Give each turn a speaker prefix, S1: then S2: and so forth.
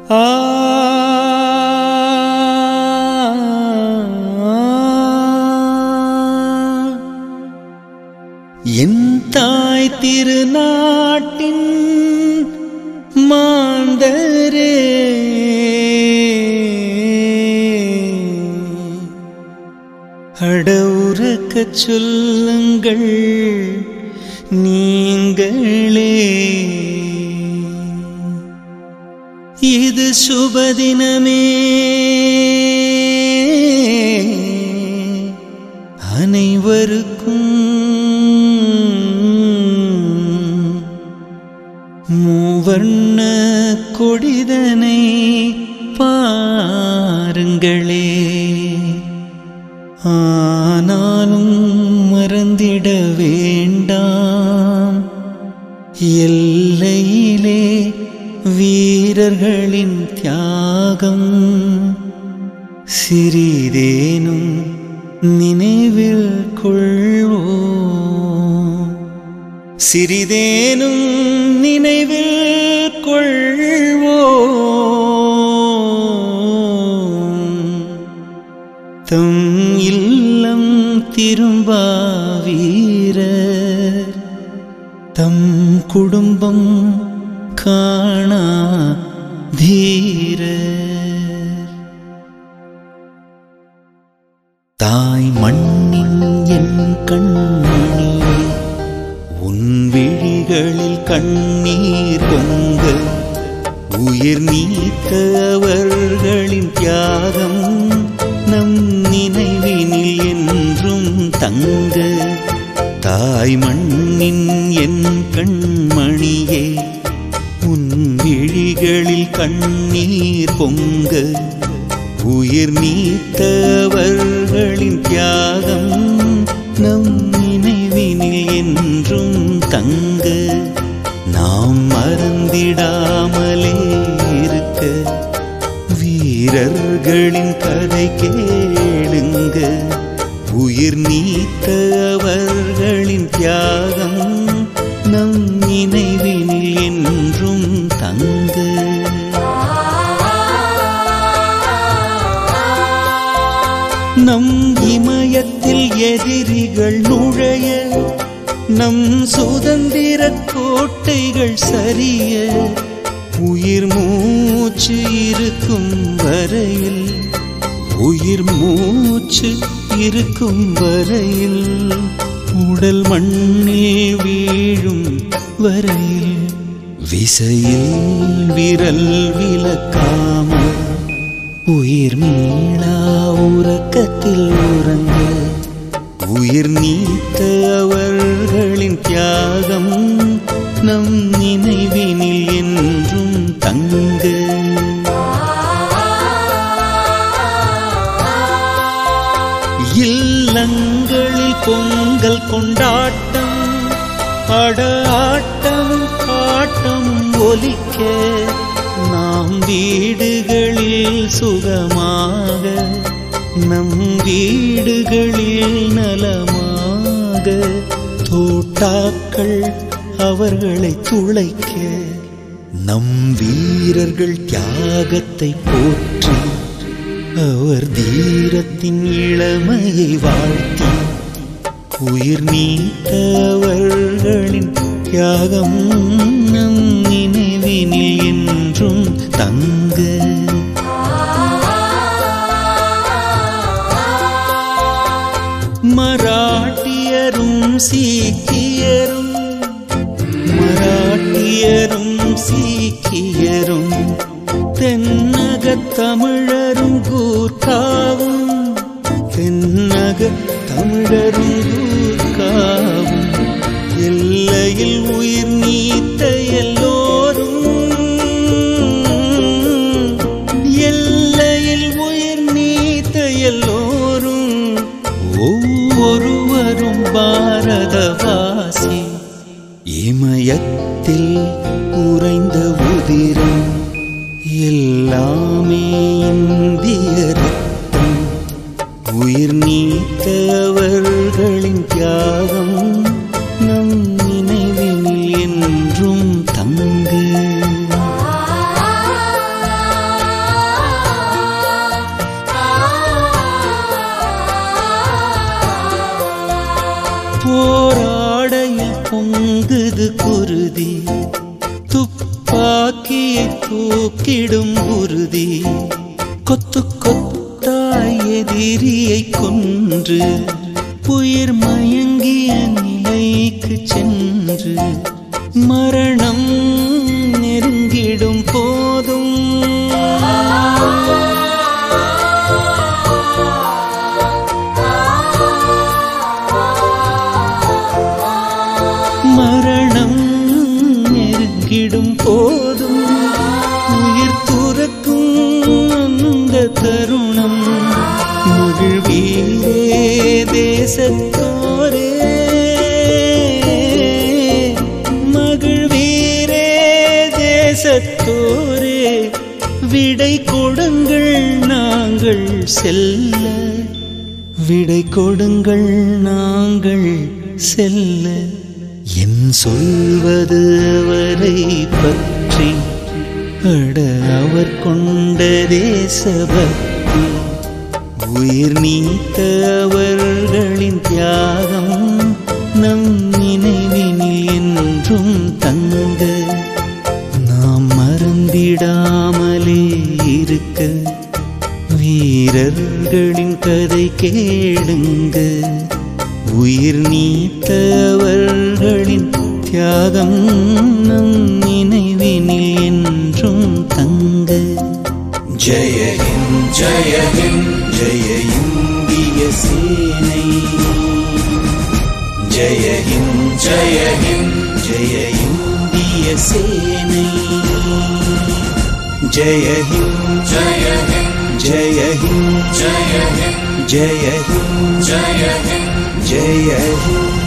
S1: ஆ என் தாய் திருநாட்டின் மாந்தரே அடவுறக்கச் சொல்லுங்கள் நீங்களே இது சுபதினமே அனைவருக்கும் மூவர்ண கொடிதனை பாருங்களே ஆனாலும் மறந்திட வேண்டாம் எல்லையிலே வீரர்களின் தியாகம் சிறிதேனும் நினைவில் கொள்வோம் சிறிதேனும் நினைவில் கொள்வோம் தம் இல்லம் திரும்பா வீரர் தம் குடும்பம் காணா தீரர் தாய் மண்ணின் என் கண்மணியே உன் விழிகளில் கண்ணீர் பொங்க உயிர் நீத்த அவர்களின் தியாகம் நம் நினைவினில் என்றும் தங்க தாய் மண்ணின் என் கண்மணியே உன் விழிகளில் கண்ணீர் பொங்க உயிர் நீத்த அவர்களின் தியாகம் நம் நினைவினில் என்றும் தங்க நாம் மறந்திடாமலே இருக்க வீரர்களின் கதை கேளுங்க உயிர் நீத்த அவர்களின் தியாகம் நம் நினைவினில் என்றும் தங்க நம் இமயத்தில் எதிரிகள் நுழைய நம் சுதந்திர கோட்டைகள் சரிய உயிர் மூச்சு இருக்கும் வரையில் உயிர் மூச்சு இருக்கும் வரையில் உடல் மண்ணில் வீழும் வரையில் விசையில் விரல் விளக்காமல் உயிர் மீளா உறக்கத்தில் உறங்க உயிர் நீத்த அவர்களின் தியாகம் நம் நினைவினில் என்றும் தங்க இல்லங்களில் பொங்கல் கொண்டாட்டம் அட ஆட்டம் ஆட்டம் ஒலிக்க நாம் வீடுகளில் சுகமாக நம் வீடுகளில் நலமாக தோட்டாக்கள் அவர்களை துளைக்க நம் வீரர்கள் தியாகத்தை போற்றி அவர் தீரத்தின் இளமையை வாழ்த்தி உயிர் நீத்த அவர்களின் தியாகம் நம் நினைவினில் என்றும் தங்க மராட்டியரும் சீக்கியரும் மராட்டியரும் சீக்கியரும் தென்னகத் தமிழரும் கூர்காவும் தென்னகத் தமிழரும் கூர்காவும் எல்லையில் உயிர் நீத்த எல்லோரும் எல்லையில் உயிர் நீத்த எல்லோரும் ஒவ்வொருவரும் பாரதவாசி இமயத்தில் உறைந்த உதிரம் எல்லாமே இந்திய ரத்தம் உயிர் நீத்த அவர்களின் தியாகம் நம் நினைவினில் என்றும் தங்க பொங்குது குருதி துப்பாக்கியை தூக்கிடும் உறுதி கொத்து கொத்தாய் எதிரியை கொன்று உயிர் மயங்கிய நிலைக்கு சென்று மரணம் நெருங்கிடும் போதும் மரணம் நெருங்கிடும் போதும் உயிர் துறக்கும் அந்த தருணம் மகிழ்வீரே தேசத்தோரே மகிழ்வீரே தேசத்தோரே விடை கொடுங்கள் நாங்கள் செல்ல விடை கொடுங்கள் நாங்கள் செல்ல என் சொல்வது அவரை பற்றி அட அவர் கொண்ட தேசபக்தி உயிர் நீத்த அவர்களின் தியாகம் நம் நினைவினில் என்றும் தங்க நாம் மறந்திடாமலே இருக்க வீரர்களின் கதை கேளுங்க உயிர் நீத்த அவர்களின் தியாகம் நம் நினைவினில் என்றும் தங்க ஜெய ஹிந்த் ஜெய ஹிந்த் ஜெய இந்திய சேனை ஜெய ஹிந்த் ஜெய ஹிந்த் ஜெய இந்திய சேனை ஜெய ஹிந்த் ஜெய ஹிந்த் ஜெய ஹிந்த் ஜெய ஹிந்த் ஜெய ஹிந்த் ஜெய ஹிந்த் ஜெய ஹிந்த்